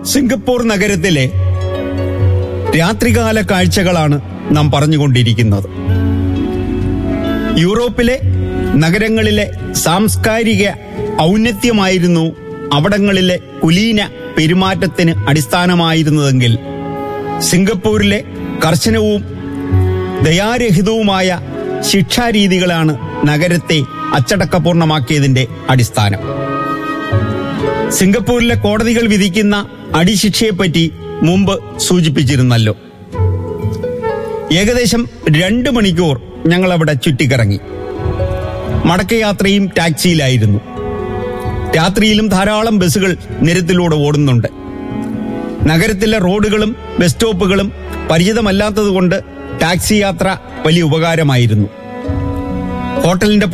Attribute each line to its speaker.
Speaker 1: Singapore നഗരത്തിലെ രാത്രികാല കാഴ്ചകളാണ് നാം പറഞ്ഞുകൊണ്ടിരിക്കുന്നത് യൂറോപ്പിലെ നഗരങ്ങളിലെ സാംസ്കാരിക ഔന്നത്യമായിരുന്നു അവിടങ്ങളിലെ കുലീന പെരുമാറ്റത്തിന് അടിസ്ഥാനമായിരുന്നതെങ്കിൽ സിംഗപ്പൂരിലെ കർശനവും ദയാരഹിതവുമായ ശിക്ഷാരീതികളാണ് നഗരത്തെ അച്ചടക്കപൂർണമാക്കിയതിന്റെ അടിസ്ഥാനം സിംഗപ്പൂരിലെ കോടതികൾ വിധിക്കുന്ന അടിശിക്ഷയെപ്പറ്റി മുമ്പ് സൂചിപ്പിച്ചിരുന്നല്ലോ ഏകദേശം രണ്ട് മണിക്കൂർ ഞങ്ങൾ അവിടെ ചുറ്റിക്കറങ്ങി മടക്കയാത്രയും ടാക്സിയിലായിരുന്നു രാത്രിയിലും ധാരാളം ബസ്സുകൾ നിരത്തിലൂടെ ഓടുന്നുണ്ട് നഗരത്തിലെ റോഡുകളും ബസ് സ്റ്റോപ്പുകളും പരിചിതമല്ലാത്തതുകൊണ്ട് ടാക്സി യാത്ര വലിയ ഉപകാരമായിരുന്നു ഹോട്ടലിന്റെ